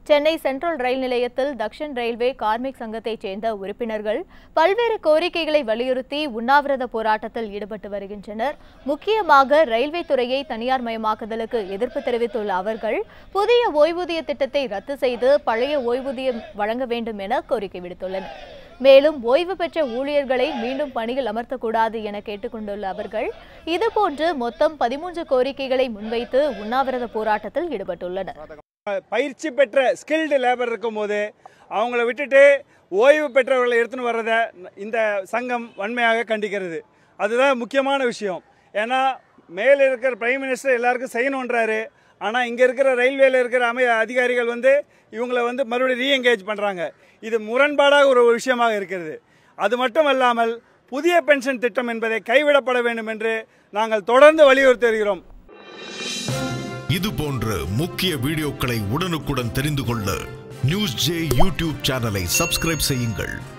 Chennai central ரயில் நிலையத்தில் Dakshan railway karmic சங்கத்தைச் சேர்ந்த உறுப்பினர்கள் பல்வேறு கோரிக்கைகளை வலியுறுத்தி உண்ணாவிரத போராட்டத்தில் ஈடுபட்டு வருகின்றனர் முக்கியமாக ரயில்வே துறையை தனியார் மயமாக்குதலுக்கு எதிர்ப்பு தெரிவித்துள்ள அவர்கள் புதிய ஓய்வூதிய திட்டத்தை ரத்து செய்து பழைய ஓய்வூதியம் வழங்க வேண்டும் என கோரிக்கை விடுத்துள்ளனர் மேலும் ஓய்வு பெற்ற ஊழியர்களை மீண்டும் பணியில் அமர்த்தக்கூடாது என கேட்டுக்கொண்டுள்ள அவர்கள் இதுபோன்று மொத்தம் பதிமூன்று கோரிக்கைகளை முன்வைத்து உண்ணாவிரத போராட்டத்தில் ஈடுபட்டுள்ளனர் பயிற்சி பெற்ற ஸ்கில்டு லேபர் இருக்கும்போது அவங்கள விட்டுட்டு ஓய்வு பெற்றவர்களை எடுத்துன்னு வர்றதை இந்த சங்கம் வன்மையாக கண்டிக்கிறது அதுதான் முக்கியமான விஷயம் ஏன்னா மேலே இருக்கிற பிரைம் மினிஸ்டர் எல்லாருக்கும் செய்யணுன்றாரு ஆனால் இங்கே இருக்கிற ரயில்வேல இருக்கிற அமை அதிகாரிகள் வந்து இவங்கள வந்து மறுபடியும் ரீஎங்கேஜ் பண்ணுறாங்க இது முரண்பாடாக ஒரு விஷயமாக இருக்கிறது அது மட்டும் அல்லாமல் புதிய பென்ஷன் திட்டம் என்பதை கைவிடப்பட வேண்டும் என்று நாங்கள் தொடர்ந்து வலியுறுத்தி வருகிறோம் இது போன்ற முக்கிய வீடியோக்களை உடனுக்குடன் தெரிந்து கொள்ள நியூஸ் ஜே யூடியூப் சேனலை சப்ஸ்கிரைப் செய்யுங்கள்